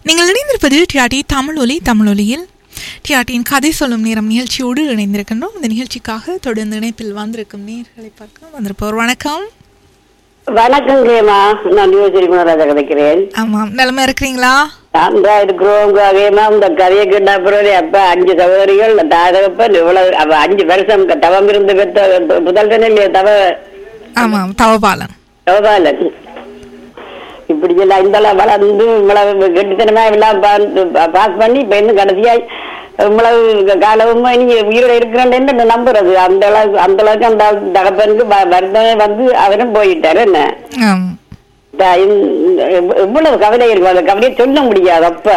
நீங்கள் இணைந்திருப்பது டிஆர்டி தமிழ் ஒலி தமிழ் ஒலியில் டிஆர்டியின் கதை சொல்லும் நேரம் நிகழ்ச்சியோடு இணைந்திருக்கின்றோம் இந்த நிகழ்ச்சிக்காக தொடர்ந்து இணைப்பில் வந்திருக்கும் நேர்களை பார்க்க வந்திருப்போர் வணக்கம் வணக்கம் கேமா நான் யோசரி குணராஜா கிடைக்கிறேன் ஆமாம் நிலமா இருக்கிறீங்களா அந்த இருக்கிறோம் கேமா இந்த கதையை கேட்ட அப்புறம் அப்ப அஞ்சு சகோதரிகள் தாதகப்பன் இவ்வளவு அவ அஞ்சு வருஷம் தவம் இருந்து பெற்ற முதல் தானே இல்லையா தவ ஆமாம் தவபாலன் தவபாலன் இப்படி எல்லாம் இந்த அளவு வளர்ந்து இவ்வளவு கெட்டித்தனமா எல்லாம் பாஸ் பண்ணி இப்ப இன்னும் கடைசியா இவ்வளவு காலமும் நீங்க உயிரோட இருக்கிறேன்னு நம்புறது அந்த அளவுக்கு அந்த அளவுக்கு அந்த தகப்பனுக்கு வ- வருத்தமே வந்து அவரும் போயிட்டாரு என்ன ஆம் இந்த- இந்த- எவ்வளவு கவலை இருக்கும் அந்த கவலையை சொல்ல முடியாது அப்ப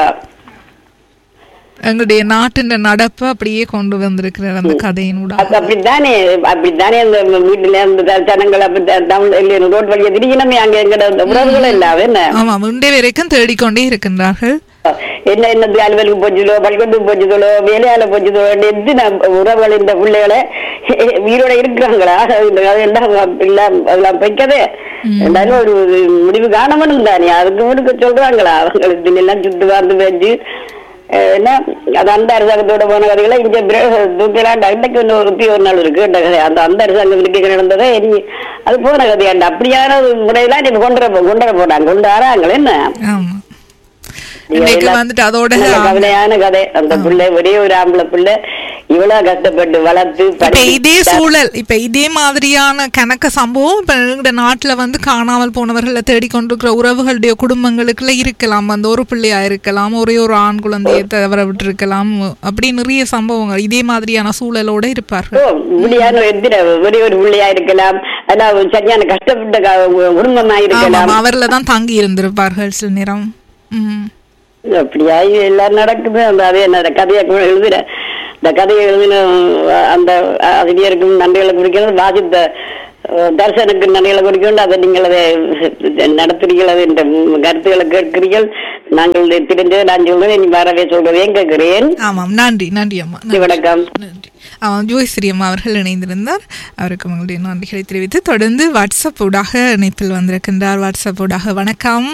எங்களுடைய நாட்டின் நடப்பை அப்படியே கொண்டு வந்திருக்கிறார் அந்த கதையினூட அது அப்படித்தானே அப்படித்தானே அந்த வீட்டுல அந்த த- ஜனங்கள் அப்படி த- தமிழ் இல்ல, ரோட் வழியா திடீர்னு அங்க எங்கட அந்த உறவுகள் எல்லாம் என்ன ஆமாம் இன்றைய வரைக்கும் தேடிக்கொண்டே இருக்கின்றார்கள் என்ன என்னது அலுவலுக்கு போச்சுதோ பள்ளிக்கூடத்துக்கு போச்சுதோ வேலையால போச்சுதோ எத்தனை உறவுகள் இந்த பிள்ளைகளை உயிரோட இருக்கிறாங்களா இந்த அதெல்லாம் எல்லாம் அதெல்லாம் வைக்கதே ரெண்டாலும் ஒரு ஒரு முடிவு காணவனும் தானே அதுக்கு முடுக்க சொல்றாங்களா அவங்களுக்கு எல்லாம் சுட்டு வந்து வச்சு அஹ், என்ன அது அந்த அரசாங்கத்தோட போன கதைகளை இங்க தூக்கலாம் இன்னைக்கு ஒன்று ஒரு ஒரு நாள் இருக்கு இந்த கதை அந்த அந்த அரசாங்கத்துக்கு நடந்ததை இனி அது போன கதையாண்டு அப்படியான ஒரு முறையெல்லாம் நீங்க கொண்டு வர- கொண்டு வர போறாங்க கொண்டு வராங்களே என்ன ஆமா இன்னைக்கு வந்துட்டு அதோட நல்ல கவலையான கதை அந்த பிள்ளை ஒரே ஒரு ஆம்பளை பிள்ளை இவ்வளவு கஷ்டப்பட்டு வளர்த்து இப்ப படிச்சு- இதே சூழல் இப்ப இதே மாதிரியான கணக்க சம்பவம் இப்ப எங்க நாட்டுல வந்து காணாமல் போனவர்களை தேடிக்கொண்டிருக்கிற உறவுகளுடைய குடும்பங்களுக்குள்ள இருக்கலாம் அந்த ஒரு பிள்ளையா இருக்கலாம் ஒரே ஒரு ஆண் குழந்தையை தவற விட்டிருக்கலாம் அப்படி நிறைய சம்பவங்கள் இதே மாதிரியான சூழலோட இருப்பார்கள் ஓ, இப்படியான எத்தனை ஒரே ஒரு பிள்ளையா இருக்கலாம் அதான் சரியான கஷ்டப்பட்ட க- குடும்பமா இருக்கலாம் ஆமாம் அவர்ல தான் தங்கி இருந்திருப்பார்கள் சில நேரம் உம் அப்படியா இது எல்லாம் நடக்குது அந்த அதே என்ன கதையை கூட எழுதுற இந்த கதையை எழுதின அஹ், அந்த ஆசிரியருக்கும் நன்றிகளை குறிக்கிறது வாசித்த அஹ், தர்சனுக்கு நன்றிகளை குறிக்கணும் அதை நீங்கள் அதை நடத்துறீர்கள் என்ற கருத்துக்களை கேட்கிறீர்கள் நாங்கள் தெரிஞ்சதை நான் சொல்றேன் நீ வரவே சொல்றதையும் கேட்கிறேன் ஆமாம் நன்றி நன்றி அம்மா நன்றி. வணக்கம் நன்றி ஆமாம் ஜோய்ஸ்ரீ அம்மா அவர்கள் இணைந்திருந்தார் அவருக்கு உங்களுடைய நன்றிகளை தெரிவித்து தொடர்ந்து வாட்ஸ்அப் ஊடாக இணைப்பில் வந்திருக்கின்றார் வாட்ஸ்அப் ஊடாக வணக்கம்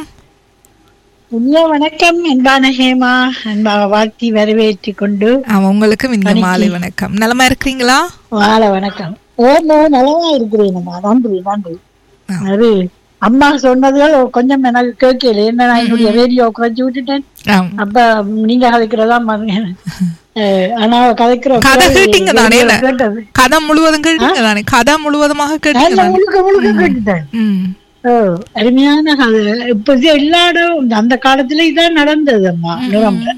இனிய வணக்கம் அன்பான ஹேமா அன்பாக வாழ்த்தி வரவேற்றி கொண்டு ஆமாம் உங்களுக்கும் இந்த மாலை வணக்கம் நலமா இருக்கிறீங்களா வாழ வணக்கம் ஓமோ நலமா இருக்கிறேனம்மா நன்றி நன்றி ஆ. அது அம்மா சொன்னதுகள் கொஞ்சம் எனக்கு கேட்கல என்ன நான் என்னுடைய ரேடியோ குறைச்சி விட்டுட்டேன் ஆம் அப்ப நீங்க கதைக்கிறதா மறந்து- அஹ், ஆனா கதைக்கிற கதை கேட்டீங்க தானே radio கேட்டது கதை முழுவதும் கேட்டீங்க தானே கதை முழுவதுமாக கேட்டீங்க நல்ல தானே முழுக்க முழுக்க கேட்டுட்டேன் ம் ஓ அருமையான கதை இப்ப எல்லா இடம் அந்த காலத்துல இதான் நடந்தது அம்மா நிலம்புல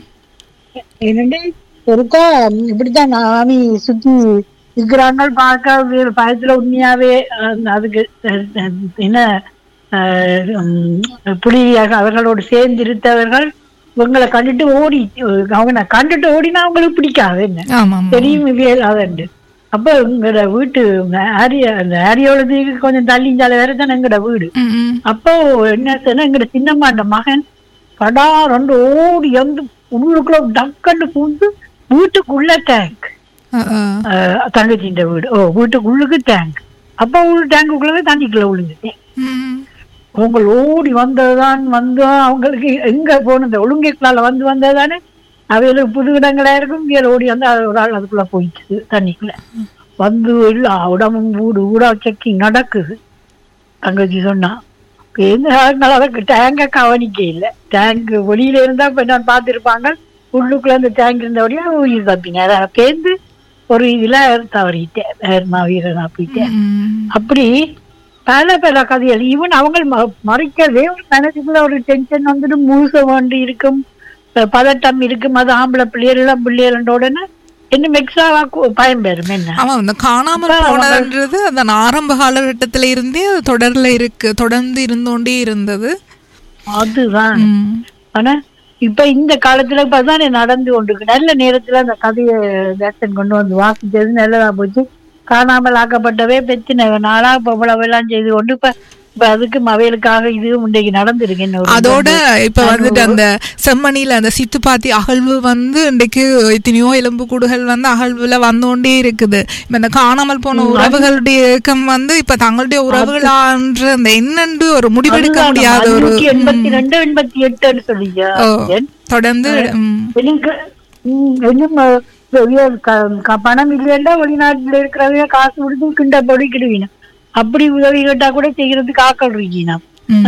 என்னண்டு ஒருக்கா இப்படித்தான் நாமி சுத்தி இருக்கிறாங்க பார்க்க வேறு பயத்துல உண்மையாவே அஹ், அதுக்கு அஹ், அஹ், என்ன அஹ், உம், புலியாக அவர்களோடு சேர்ந்து இருந்தவர்கள் இவங்களை கண்டுட்டு ஓடி அவங்க கண்டுட்டு ஓடினா அவங்களுக்கு பிடிக்காது என்ன ஆமாம் தெரியும் இல்லாதண்டு அப்ப எங்கட வீட்டு ஆரிய அந்த ஆரியோளத்துக்கு கொஞ்சம் தள்ளிஞ்சால வேற தானே எங்கட வீடு ம், ம். அப்போ என்ன சொன்னா எங்கட சின்னம்மாண்ட மகன் படா ரெண்டு ஓடி வந்து உள்ளுக்குள்ள டக்கண்டு பூந்து வீட்டுக்குள்ள டேங்க் ஆ, ஆ. தங்கச்சின்ற வீடு ஓ வீட்டுக்குள்ளுக்கு டேங்க் அப்போ உள்ள டேங்குக்குள்ளவே தண்ணிக்குள்ள விழுந்துட்டேன் ம். அவங்க ஓடி வந்ததுதான் வந்து அவங்களுக்கு எங்க போனது ஒழுங்கைக்குள்ளால வந்து வந்ததுதானே அவைகளுக்கு புது இடங்களா இருக்கும் இங்கே ஓடி வந்து அது ஒரு ஆள் அதுக்குள்ள போயிடுச்சு தண்ணிக்குள்ள வந்து எல்லா உடம்பும் ஊடு ஊடா செக்கிங் நடக்குது தங்கச்சி சொன்னா எந்த அளவுக்கு டேங்க கவனிக்க இல்லை டேங்க் வெளியில இருந்தா இப்ப நான் பார்த்திருப்பாங்க உள்ளுக்குள்ள அந்த டேங்க் இருந்தபடியா உயிர் தப்பிங்க அதான் பேருந்து ஒரு இதுல தவறிட்டேன் வேறுமா வீரனா போயிட்டேன் ம். அப்படி பல பல கதைகள் ஈவன் அவங்க ம- மறைக்கிறதே ஒரு மனசுக்குள்ள ஒரு டென்ஷன் வந்துட்டு முழுச வேண்டி இருக்கும் அஹ் பதட்டம் இருக்கும் அது ஆம்பளை பிள்ளைகள் இளம் பிள்ளைகள் உடனே இன்னும் எக்ஸ்ட்ராவா பயம் பெறும் என்ன ஆமாம் இந்த காணாமல் போனதுன்றது அந்த ஆரம்ப காலகட்டத்தில இருந்தே அது தொடர்ல இருக்கு தொடர்ந்து இருந்தோண்டே இருந்தது அதுதான் ம். ஆனா இப்ப இந்த காலத்துல இப்பதான் நடந்து கொண்டிருக்கு நல்ல நேரத்துல அந்த கதையை தர்சன் கொண்டு வந்து வாசிச்சது நல்லதா போச்சு காணாமல் ஆக்கப்பட்டவே பிரச்சனை நாளா இப்ப இவ்வளவு எல்லாம் செய்து கொண்டு இப்ப இப்ப அதுக்கு அவைகளுக்காக இதுவும் இன்றைக்கு நடந்திருக்கு என்ன ஒரு அதோட இப்ப வந்துட்டு அந்த செம்மணியில அந்த சித்துப்பாத்தி அகழ்வு வந்து இன்றைக்கு எத்தனையோ எலும்பு கூடுகள் வந்து அகழ்வுல வந்துகொண்டே இருக்குது இப்ப இந்த காணாமல் போன உறவுகளுடைய இயக்கம் வந்து இப்ப தங்களுடைய உறவுகளான்ற அந்த என்னென்று ஒரு முடிவெடுக்க அதுதான் முடியாத ஒரு நூற்றி எண்பத்தி ரெண்டு எண்பத்தி எட்டுன்னு சொல்லியா ஓ, தொடர்ந்து ம், எனக்கு ம், இன்னும் அஹ், பெரிய க- க- பணம் இல்லைன்னா வெளிநாட்டுல இருக்கிறவங்க காசு கொடுத்து கிண்ட பொடிக்கிடுவீங்க அப்படி உதவி கேட்டா கூட செய்யறதுக்கு ஆக்கள் இருக்கீங்க ம்.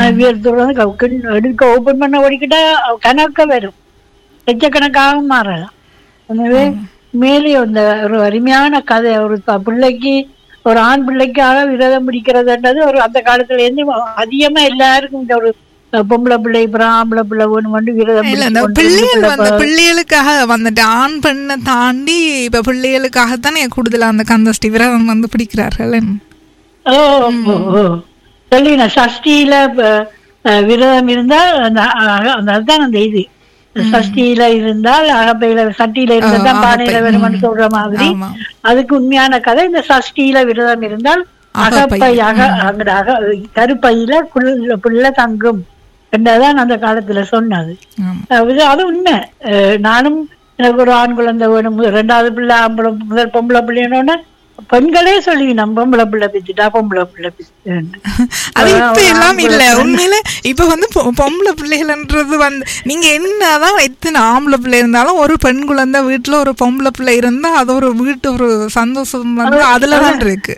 எடுக்க ஓபன் பண்ண ஓடிக்கிட்டா கணக்க வரும் லட்சக்கணக்காக மாறலாம் எனவே மேலே அந்த ஒரு அருமையான கதை ஒரு ப- பிள்ளைக்கு ஒரு ஆண் பிள்ளைக்காக விரதம் பிடிக்கிறதுன்றது ஒரு அந்த காலத்துல இருந்து அதிகமா எல்லாருக்கும் இந்த ஒரு அஹ், பொம்பளை பிள்ளை அப்புறம் ஆம்பளை பிள்ளை ஒண்ணு வந்து விரதம் இல்ல இந்த பிடிச்சு கொண்டு பிள்ளைகள் பிள்ளை வந்து பிள்ளைகளுக்காக வந்துட்டு ஆண் பெண்ணை தாண்டி இப்ப பிள்ளைகளுக்காகத்தானே கூடுதலா அந்த கந்தஷ்டி விரதம் வந்து பிடிக்கிறார்கள் ஓ ஓ, ஓ. சொல்லின சஷ்டியில ப- அஹ், விரதம் இருந்தால் அந்த அக- அந்த அதுதான் அந்த இது சஷ்டியில இருந்தால் அகப்பையில சட்டியில இருந்தால் தான் ஆ, பானையில அகப்பை. வேணும்னு சொல்ற மாதிரி ஆமா அதுக்கு உண்மையான கதை இந்த சஷ்டியில விரதம் இருந்தால் அகப்பை. அகப்பை அக அங்க அக கருப்பையில புள்ள புள்ள தங்கும் என்றதான் அந்த காலத்துல சொன்னது ஆமா அது அது உண்மை அஹ் நானும் எனக்கு ஒரு ஆண் குழந்தை வேணும் ரெண்டாவது பிள்ளை ஆம்பளை முதல் பொம்பளை பிள்ளைன்னு பெண்களே சொல்லி நம்ம பொம்பளை பிள்ளை பிச்சுட்டா பொம்பளை பிள்ளை பிச்சுட்டு அது இப்ப எல்லாம் இல்ல உண்மையில இப்ப வந்து பொ- பொம்பளை பிள்ளைகள்ன்றது வந்து நீங்க என்னதான் எத்தனை ஆம்பளை பிள்ளை இருந்தாலும் ஒரு பெண் குழந்தை வீட்டுல ஒரு பொம்பளை பிள்ளை இருந்தா அது ஒரு வீட்டு ஒரு சந்தோஷம் வந்து அதுலதான் இருக்கு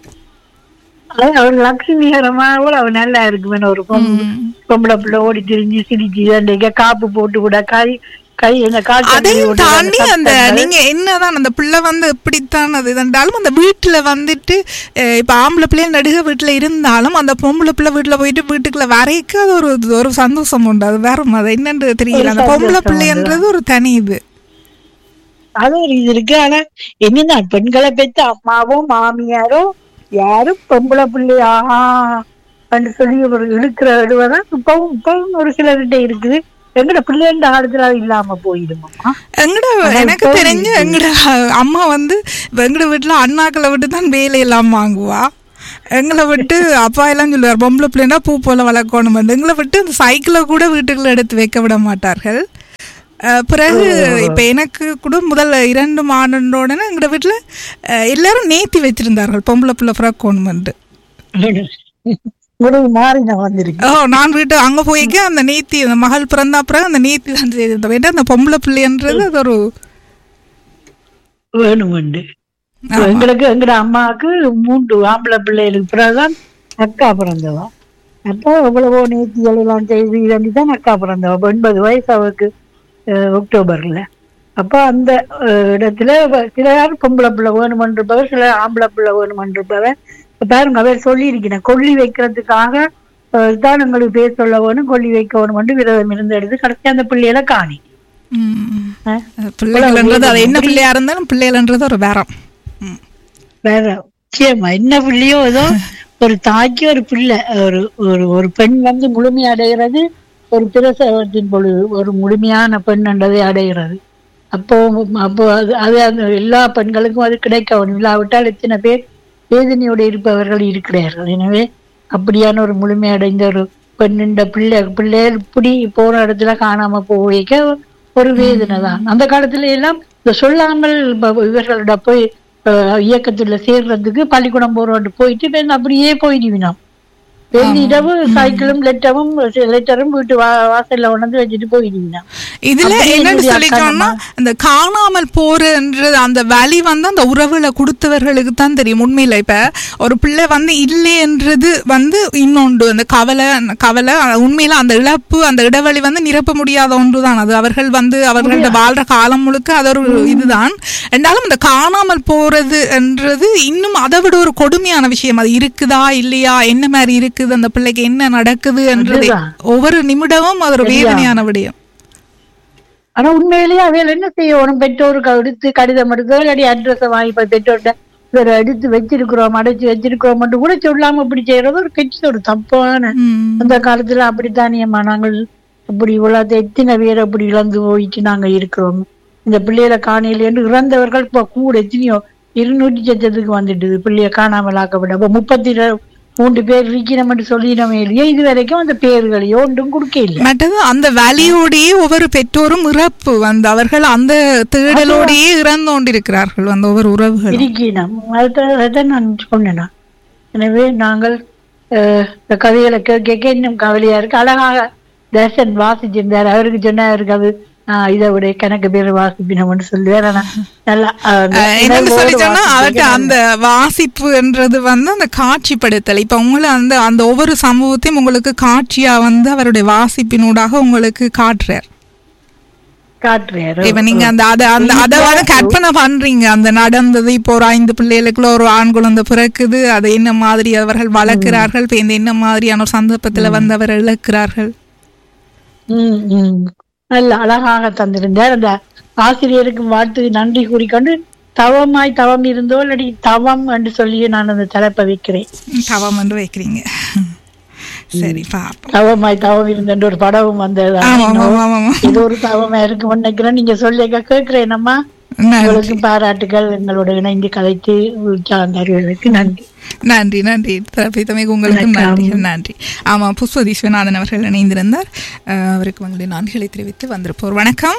அது அவர் லட்சுமிகரமா கூட அவ நல்லா இருக்குமே ஒரு பொம்- பொம்பளை பிள்ளை ஓடி திரிஞ்சு சிரிச்சு அன்றைக்கு காப்பு போட்டு கூட கை கை இந்த கால் அதையும் தாண்டி அந்த நீங்க என்னதான் அந்த பிள்ளை வந்து எப்படித்தான் அது இருந்தாலும் அந்த வீட்டுல வந்துட்டு அஹ், இப்ப ஆம்பளை பிள்ளை நடுக வீட்டுல இருந்தாலும் அந்த பொம்பளை பிள்ளை வீட்டுல போயிட்டு வீட்டுக்குள்ள வரைக்க அது ஒரு ஒரு சந்தோஷம் உண்டு அது வேற அது என்னன்னு தெரியல அந்த பொம்பளை பிள்ளைன்றது ஒரு தனி இது அது ஒரு இது இருக்கு ஆனா என்னன்னா பெண்களை பெற்ற அம்மாவோ மாமியாரோ யாரும் பொம்பளை பிள்ளையாகா அப்படின்னு சொல்லி ஒரு இழுக்கிற இடுவதான் இப்பவும் இப்பவும் ஒரு சிலர்கிட்ட இருக்குது எங்கட பிள்ளைன்ற காலத்துல அது இல்லாம போயிடுமாம்மா எங்கட எனக்கு தெரிஞ்ச எங்கட அம்மா வந்து இப்ப எங்கட வீட்டுல அண்ணாக்களை விட்டு தான் வேலையெல்லாம் வாங்குவா எங்களை விட்டு அப்பா எல்லாம் சொல்லுவார் பொம்பளை பிள்ளைனா பூ போல வளர்க்கணும் எங்களை விட்டு அந்த சைக்கிளை கூட வீட்டுக்குள்ள எடுத்து வைக்க விட மாட்டார்கள் அஹ் பிறகு இப்ப எனக்கு கூட முதல்ல இரண்டு மாதண்டோடனே எங்கட வீட்டுல அஹ் எல்லாரும் நேத்தி வச்சிருந்தார்கள் பொம்பளை பிள்ளை ஃப்ராக் ஒன்று உடவு மாறி நான் வந்திருக்கேன் ஓ நான் வீட்டு அங்க போய்க்க அந்த நேத்தி அந்த மகள் பிறந்தா பிறகு அந்த நேத்தி தான் செய்திருந்தோம் ஏன்னா அந்த பொம்பளை பிள்ளைன்றது அது ஒரு வேணும் உண்டு எங்களுக்கு எங்கட அம்மாவுக்கு மூன்று ஆம்பளை பிள்ளைகளுக்கு பிறகுதான் அக்கா பிறந்தவா அப்போ எவ்வளவோ நேர்த்திகள் எல்லாம் செய்து இதண்டி தான் அக்கா பிறந்தவா அப்ப எண்பது வயசு அவருக்கு அஹ், அக்டோபர்ல அப்போ அந்த அஹ், இடத்துல வ- சிலர் பொம்பளை பிள்ளை வேணுமன்றிருப்பவர் சிலர் ஆம்பளை பிள்ளை வேணுமன்றிருப்பவர் இப்ப பாருங்க அவர் சொல்லியிருக்கிறேன் கொல்லி வைக்கிறதுக்காக அஹ், தான் உங்களுக்கு பேர் சொல்ல வேணும் கொல்லி வைக்க வேணும் விரதம் இருந்து எடுத்து கடைசி அந்த பிள்ளைகளை காணி ம். அஹ், பிள்ளைகள்ன்றது அது என்ன பிள்ளையா இருந்தாலும் பிள்ளைகள்ன்றது ஒரு வேறம் ம். வேற நிச்சயமா என்ன பிள்ளையோ ஏதோ ஒரு தாய்க்கு ஒரு பிள்ளை ஒரு ஒரு ஒரு பெண் வந்து முழுமை அடைகிறது ஒரு பிரசவத்தின் பொழுது ஒரு முழுமையான பெண் என்றதை அடைகிறது அப்போ அப்போ அது அது அந்த எல்லா பெண்களுக்கும் அது கிடைக்க வேணும் இல்லாவிட்டால் எத்தனை பேர் வேதனையோடு இருப்பவர்கள் இருக்கிறார்கள் எனவே அப்படியான ஒரு முழுமை அடைந்த ஒரு பெண்ணின்ற பிள்ளை பிள்ளைகள் இப்படி போன இடத்துல காணாம போக ஒரு வேதனை தான் அந்த காலத்துல எல்லாம் இந்த சொல்லாமல் ப- இவர்களோட போய் அஹ், இயக்கத்துல சேர்றதுக்கு பள்ளிக்கூடம் போறோட்டு போயிட்டு பின் அப்படியே போயிடுவினோம் ரெண்டு இரவு சைக்கிளும் லெட்டரும் லெட்டரும் வீட்டு வா வாசல்ல உணர்ந்து வச்சுட்டு போயிடுவினோம் இதுல அப்படியே என்னன்னு என்னுடைய சொல்லிட்டோம்னா அந்த காணாமல் போறன்றது அந்த வலி வந்து அந்த உறவுல கொடுத்தவர்களுக்கு தான் தெரியும் உண்மையில இப்ப ஒரு பிள்ளை வந்து இல்லைன்றது வந்து இன்னொன்று அந்த கவலை கவலை உண்மையில அந்த இழப்பு அந்த இடைவெளி வந்து நிரப்ப முடியாத ஒன்றுதான் அது அவர்கள் வந்து அவர்களோட வாழ்ற காலம் முழுக்க அது ஒரு இதுதான் என்றாலும் இந்த காணாமல் போறது என்றது இன்னும் அதை விட ஒரு கொடுமையான விஷயம் அது இருக்குதா இல்லையா என்ன மாதிரி இருக்குது அந்த பிள்ளைக்கு என்ன நடக்குது என்றது அதுதான். ஒவ்வொரு நிமிடமும் அது ஒரு வேதனையான விடயம் ஆனா உண்மையிலேயே அவையில் என்ன செய்யணும் பெற்றோருக்கு எடுத்து கடிதம் எடுத்தோ இல்லாட்டி அட்ரஸை வாங்கி போய் பெற்றோர்கிட்ட இவரை எடுத்து வச்சிருக்கிறோம் அடைச்சு வச்சிருக்கிறோம் கூட சொல்லாம இப்படி செய்யறது ஒரு பெரிய ஒரு தப்பான ம். அந்த காலத்துல அப்படித்தானியம்மா நாங்கள் இப்படி இவ்வளவு எத்தனை பேர் அப்படி இழந்து போயிட்டு நாங்க இருக்கிறோம் இந்த பிள்ளைகளை காணையிலேருந்து இறந்தவர்கள் இப்ப கூட எத்தனையோ இருநூற்றி சச்சத்துக்கு வந்துட்டுது பிள்ளைய காணாமல் ஆக்கப்பட்ட அப்ப முப்பத்தி ரெ- மூன்று பேர் இருக்கணும்னு சொல்லினோமே இல்லையா இது வரைக்கும் அந்த பேர்களையோ ஒன்றும் கொடுக்க இல்லை மற்றது அந்த வேலையோடையே ஒவ்வொரு பெற்றோரும் இறப்பு வந்து அவர்கள் அந்த தேடலோடையே இறந்து கொண்டிருக்கிறார்கள் அந்த ஒவ்வொரு உறவுகள் இருக்கணும் அதுதான் நான் சொன்னேன் எனவே நாங்கள் அஹ், இந்த கதைகளை கேட்க இன்னும் கவலையா இருக்கு அழகாக தர்சன் வாசிச்சிருந்தார் அவருக்கு சொன்னா அவருக்கு அது ஆஹ், இதை விட கணக்கு பேர் வாசிப்பினோம்னு சொல்லுவார் ஆனா நல்லா அஹ், அஹ் என்னன்னு சொல்லி சொன்னா வாசிச்சிருக்கேன். அவர்கிட்ட அந்த வாசிப்புன்றது வந்து அந்த காட்சிப்படுத்தல் இப்ப உங்களை அந்த அந்த ஒவ்வொரு சம்பவத்தையும் உங்களுக்கு காட்சியா வந்து அவருடைய வாசிப்பினூடாக உங்களுக்கு காட்டுறார் காட்டுறாரு இப்ப நீங்க அந்த அத அந்த அத வந்து கற்பனை பண்றீங்க அந்த நடந்தது இப்போ ஒரு ஐந்து பிள்ளைகளுக்குள்ள ஒரு ஆண் குழந்தை பிறக்குது அதை என்ன மாதிரி அவர்கள் வளர்க்கிறார்கள் இப்ப இந்த என்ன மாதிரியான ஒரு சந்தர்ப்பத்துல வந்து அவர் இழக்கிறார்கள் ம், ம். நல்ல அழகாக தந்திருந்தார் அந்த ஆசிரியருக்கு வாழ்த்து நன்றி கூறிக்கொண்டு தவமாய் தவம் இருந்தோ இல்லாட்டி தவம் என்று சொல்லி நான் அந்த தலைப்பை வைக்கிறேன் தவம் வந்து வைக்கிறீங்க சரி பாப்போம் தவமாய் தவம் இருந்த ஒரு படமும் வந்தது ஆமா ஆமா ஆமா ஆமா இது ஒரு தவமா இருக்கு நினைக்கிறேன் நீங்க சொல்லி கேட்கிறேன் அம்மா நன்றி. உங்களுக்கு பாராட்டுகள் எங்களோட இணைந்து கதைத்து சார்ந்த அறிவுகளுக்கு நன்றி நன்றி நன்றி தரப்பித்தமைக்கு உங்களுக்கும் நன்றி நன்றி ஆமா புஷ்ப விஸ்வநாதன் அவர்கள் இணைந்திருந்தார் அஹ், அவருக்கு உங்களுடைய நன்றிகளை தெரிவித்து வந்திருப்போர் வணக்கம்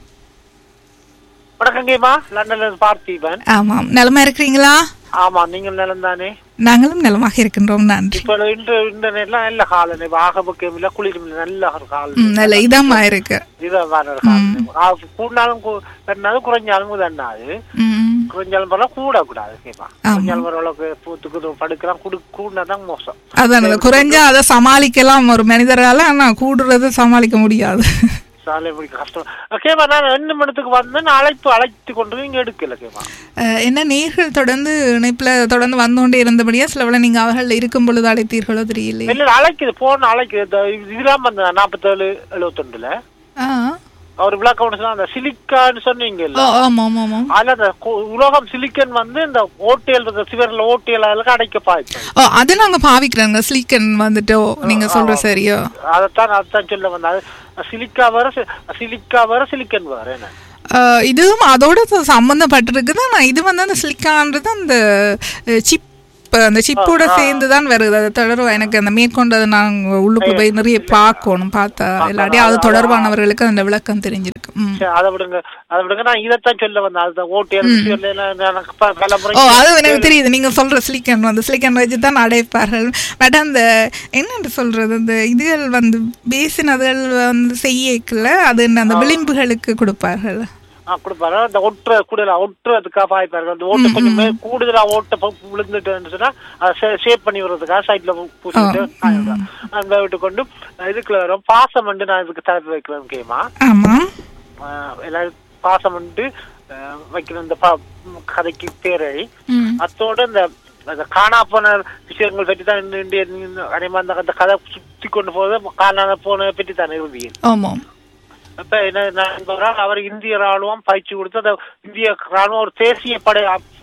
வணக்கங்கம்மா லண்டன்ல இருந்து பார்த்தீபன் ஆமாம் நலமா இருக்கிறீங்களா ஆமா நீங்கள் நிலம் தானே நாங்களும் நலமாக இருக்கின்றோம் நன்றி இப்ப இன்று இன்டர்நெட்ல நல்ல காலனி ஆக பக்கம் இல்ல குளிரும் இல்ல நல்ல ஒரு காலம் ம், நல்ல இதமா இருக்கு இதான் காலம் கூடினாலும் தண்ணாது குறைஞ்சாலும் தண்ணாது ம், குறைஞ்சாலும் பரவாயில்ல கூடக்கூடாது கேப்பா குறைஞ்சாலும் பரவாயில்ல பூத்துக்கு படுக்கலாம் குடு கூடினாதான் மோசம் அதான் அது குறைஞ்சா அதை சமாளிக்கலாம் ஒரு மனிதரால ஆனா கூடுறத சமாளிக்க முடியாது சாலை இப்படி கஷ்டம் கேப்பா நான் ரெண்டு மணத்துக்கு வந்தேன் அழைப்பு அழைத்து கொண்டு நீங்க எடுக்கல கேப்பா அஹ், என்ன நேர்கள் தொடர்ந்து இணைப்புல தொடர்ந்து வந்து கொண்டே இருந்தபடியா சில வேளை நீங்க அவர்கள் இருக்கும் பொழுது அழைத்தீர்களோ தெரியலையே இல்ல அழைக்குது போன அழைக்குது இந்த இதெல்லாம் வந்தேன் நாற்பத்தேழு எழுபத்தொண்டுல ஆ அவர் விளக்கம் ஒன்று சொன்னா, அந்த சிலிக்கான்னு சொன்னீங்க ஓ ஆமா ஆமா ஆமா அதுல அந்த கு- உலோகம் சிலிக்கன் வந்து இந்த ஓட்டியல் இருக்க சிவர்ல ஓட்டியல் அதுக்கு அடைக்க பாய்ப்பேன் ஓ அது நாங்க பாவிக்கிறோங்க ஸ்லீக்கன் வந்துட்டு ஓ, நீங்க சொல்ற சரியோ அதைத்தான் அதைத்தான் சொல்ல வந்தேன் அது சிலிக்கா வேற சி- சிலிக்கா வேற சிலிக்கன் வேற என்ன அஹ், இதுவும் அதோட ச- சம்பந்தப்பட்டிருக்குது ஆனா இது வந்து அந்த சிலிக்கான்றது அந்த சிப் அந்த சிப்போட சேர்ந்து தான் வருது அது தொடர்பு எனக்கு அந்த மேற்கொண்டு அதை நாங்கள் உள்ளுக்கு போய் நிறைய பார்க்கணும் பார்த்தா இல்லாட்டி அது தொடர்பானவர்களுக்கு அந்த விளக்கம் தெரிஞ்சிருக்கு ம். சரி, அதை விடுங்க அதை விடுங்க நான் இதைத்தான் சொல்ல வந்தேன் அதுதான் ஓட்டியல் சிவர்ல எல்லாம் எனக்கு ப- பல முறை ஓ அது எனக்கு தெரியுது நீங்க சொல்ற சிலிக்கன் வந்து சிலிக்கன் வச்சு தான் அடைப்பார்கள் பட் அந்த என்னன்னு சொல்றது அந்த இதுகள் வந்து பேசினதுகள் வந்து செய்யக்கல அது என்ன அந்த விளிம்புகளுக்கு கொடுப்பார்கள் ஆ, கொடுப்பாரு அந்த ஒட்டுற கூடுதலா ஒட்டுறதுக்காக பாய்ப்பாரு அந்த ஓட்டு கொஞ்சம் மே- கூடுதலா ஓட்ட ப- விழுந்துட்டு சொன்னா அதை ஷேப் பண்ணி விடுறதுக்காக சைட்ல பூசிட்டு அந்த விட்டு கொண்டு இதுக்குள்ள வரும் பாசம் வந்து நான் இதுக்கு தலைப்பு வைக்கிறேன் முக்கியமா ஆமா ஆஹ் எல்லாரும் பாசம் வந்து ஆஹ் வைக்கிற இந்த ப- கதைக்கு பேரழி ம் அத்தோட இந்த அந்த காணா போன விஷயங்கள் பற்றி தான் இந்த இந்திய அதே மாதிரி அந்த- அந்த கதை சுத்தி கொண்டு போறது காணாத போன பற்றி தான் இறுதியில் ஆமாம் அப்ப என்ன நண்பரால் அவர் இந்திய ராணுவம் பயிற்சி கொடுத்து அந்த இந்திய ராணுவம் ஒரு தேசிய படை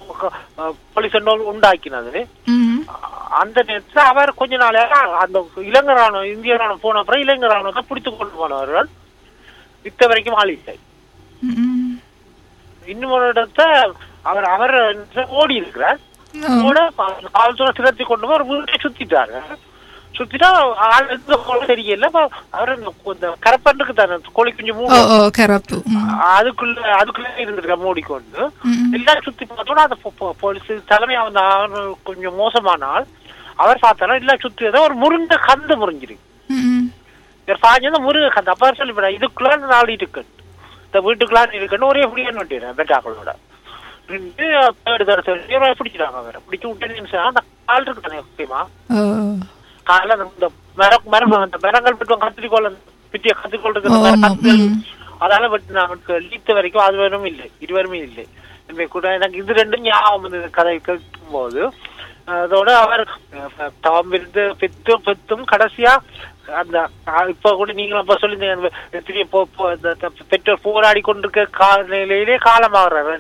போலீஸ் உண்டாக்கினது ம் அந்த நேரத்துல அவர் கொஞ்ச நாளாக அந்த இலங்கை ராணுவம் இந்திய ராணுவம் போன அப்புறம் இலங்கை ராணுவத்தை பிடித்து கொண்டு போனவர்கள் இத்த வரைக்கும் ஆளில்லை ம் இன்னும் ஒரு இடத்த அவர் அவர் ஓடி இருக்கிறார் ஓ. ஓட காவல்துறை திரட்டி கொண்டு போய் ஒரு வீட்டை சுத்திட்டாங்க சுத்திட்டா ஆள் எங்க போல தெரியல அப்ப அவர் இந்த கு- இந்த கரப்பன்றுக்கு தானே கோழி குஞ்சு ஓ மூணு ஓ கரப்பு ம் அதுக்குள்ள அதுக்குள்ள இருந்திருக்க மூடிக்கொண்டு ம். எல்லாம் சுத்தி பார்த்தோன்னா அந்த போ- போ- போலீஸ் தலைமை அந்த ஆள் கொஞ்சம் மோசமானால் அவர் பார்த்தாலும் எல்லாம் சுத்தி ஏதோ ஒரு முருங்கை கந்து முறிஞ்சிருக்கு ம் இவர் பாஞ்சது முருங்கை கந்து அப்ப அவர் சொல்லிவிடா இதுக்குள்ள நாள் இருக்கு இந்த வீட்டுக்குள்ளான் இருக்குன்னு ஒரே பிடிக்கன்னு விட்டுறேன் பெட்டாக்களோட நின்று தேடு தேடு தேடி இவரை பிடிச்சிட்டாங்க அவரை பிடிச்சு விட்டு அந்த கால் இருக்கு தானே முக்கியமா ஓ கால இந்த மரம் மரம் அந்த மரங்கள் விட்டு கத்திரிக்கோள் பிட்டிய கத்திரிக்கோள் ஓ, இருக்கிற ஆமா, கத்திரிக்கோள் ம். அதால பட் நமக்கு லீத்த வரைக்கும் அது வரும் இல்லை இருவருமே இல்லை எனவே கூட எனக்கு இது ரெண்டும் ஞாபகம் வந்தது கதை கேட்கும் போது அதோட அவர் அஹ், தவம் இருந்து பெத்தும் பெத்தும் கடைசியா அந்த அஹ், இப்ப கூட நீங்களும் அப்ப சொல்லியிருந்தீங்க அந்த எத்தனையோ போ- போ- இந்த த- பெற்றோர் போராடி கொண்டிருக்க காலையிலே காலமாகறாரு என்ன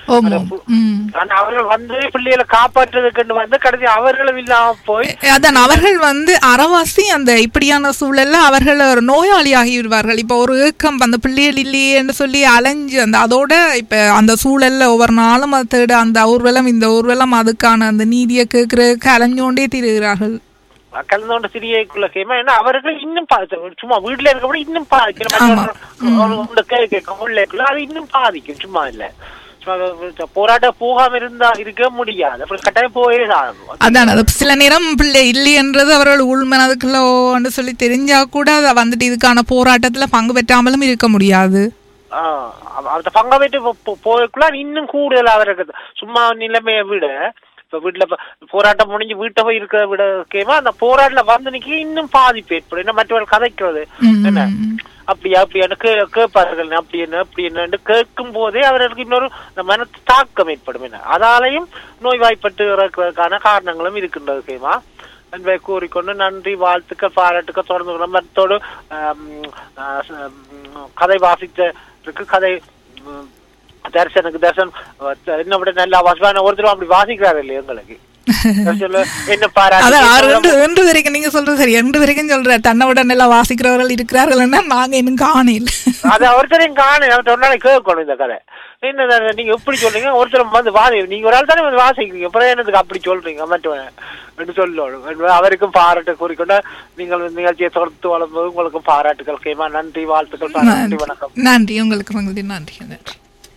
ஓமோ ம் ஆனா அவர்கள் வந்து பிள்ளைகளை காப்பாற்றுறதுக்கு வந்து கடைசி அவர்களும் இல்லாம போய் அதான் அவர்கள் வந்து அறவாசி அந்த இப்படியான சூழல்ல அவர்கள் ஒரு நோயாளியாகி விடுவார்கள் இப்போ ஒரு ஏக்கம் அந்த பிள்ளைகள் இல்லையேன்னு சொல்லி அலைஞ்சு அந்த அதோட இப்ப அந்த சூழல்ல ஒவ்வொரு நாளும் அதை தேட அந்த ஊர்வலம் இந்த ஊர்வலம் அதுக்கான அந்த நீதியை கேட்கறதுக்கு அலைஞ்சோண்டே திரிகிறார்கள் கலந்தோண்ட சிறியக்குள்ள கேமா ஏன்னா அவர்கள் இன்னும் பாதிக்கும் சும்மா வீட்டுல இருக்கப்படி இன்னும் பாதிக்கும் கேட்கும் உள்ளக்குள்ள அது இன்னும் பாதிக்கும் சும்மா இல்ல சும்மா போராட்டம் போகாம இருந்தா இருக்க முடியாது அப்புறம் கட்டாயம் போயே ஆகும் அதான் அது சில நேரம் பிள்ளை இல்லைன்றது அவர்கள் உள்மனதுக்குள்ளோன்னு சொல்லி தெரிஞ்சா கூட அதை வந்துட்டு இதுக்கான போராட்டத்துல பங்கு பெற்றாமலும் இருக்க முடியாது ஆஹ் அவ- அந்த பங்க வைத்து போய்க்குள்ள இன்னும் கூடுதலா இருக்குது சும்மா நிலைமையை விட இப்ப வீட்டுல இப்ப போராட்டம் முடிஞ்சு வீட்டை போய் இருக்கிற விட கேமா அந்த போராட்டல வந்து நிக்க இன்னும் பாதிப்பு ஏற்படும் என்ன மற்றவர்கள் கதைக்கிறது ம், என்ன ம். அப்படியா அப்படியான்னு கே கேட்பார்கள் அப்படி என்ன அப்படி என்னன்னு கேட்கும் போதே அவர்களுக்கு இன்னொரு மன தாக்கம் ஏற்படும் என்ன அதாலையும் நோய்வாய்ப்பட்டு இறக்குறதுக்கான காரணங்களும் இருக்கின்றது கேமா என்பதை கூறிக்கொண்டு நன்றி வாழ்த்துக்கள் பாராட்டுக்கள் தொடர்ந்து நம்மத்தோடு ஆம், ஆ, ச- ம், கதை வாசித்ததுக்கு கதை ம், தரிசனுக்கு தரிசன் என்ன விட நல்லா வாசிப்பான ஒருத்தரும் அப்படி வாசிக்கிறாரு இல்லையா எங்களுக்கு தரிசன்ல என்ன அதான் ஆறு ரெண்டு பாராட்டு ரெண்டு வரைக்கும் நீங்க சொல்றது சரி ரெண்டு வரைக்கும் சொல்ற தன்னை விட நல்லா வாசிக்கிறவர்கள் இருக்கிறார்கள்னா நாங்க இன்னும் காணையில் அது ஒருத்தரையும் காணு அவர்கிட்ட ஒரு நாளைக்கு கேட்கணும் இந்த கதை என்ன இது, நீங்க எப்படி சொல்றீங்க ஒருத்தர் வந்து வாசி நீங்க ஒரு ஆள் தானே வந்து வாசிக்கிறீங்க அப்புறம் என்னதுக்கு அப்படி சொல்றீங்க மற்றவன் என்று சொல்லணும் என்று அவருக்கும் பாராட்டு கூறிக்கொண்டு நீங்கள் நிகழ்ச்சியை தொடர்ந்து வளர்ந்து உங்களுக்கும் பாராட்டுகள் கேமா நன்றி வாழ்த்துக்கள் நன்றி வணக்கம் நன்றி உங்களுக்கு மகிழ்ச்சி நன்றி நன்றி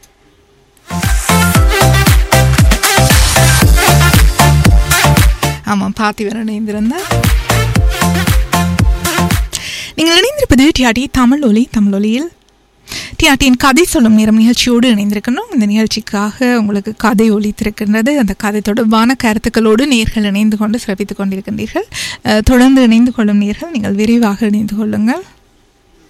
ஆமாம் பார்த்திவன் இணைந்திருந்தார் நீங்கள் இணைந்திருப்பது டிஆர்டி தமிழ் ஒலி தமிழ் ஒலியில் டிஆர்டியின் கதை சொல்லும் நேரம் நிகழ்ச்சியோடு இணைந்திருக்கணும் இந்த நிகழ்ச்சிக்காக உங்களுக்கு கதை ஒலித்திருக்கின்றது அந்த கதை தொடர்பான கருத்துக்களோடு நேர்கள் இணைந்து கொண்டு சிறப்பித்துக் கொண்டிருக்கின்றீர்கள் அஹ், தொடர்ந்து இணைந்து கொள்ளும் நேர்கள் நீங்கள் விரைவாக இணைந்து கொள்ளுங்கள்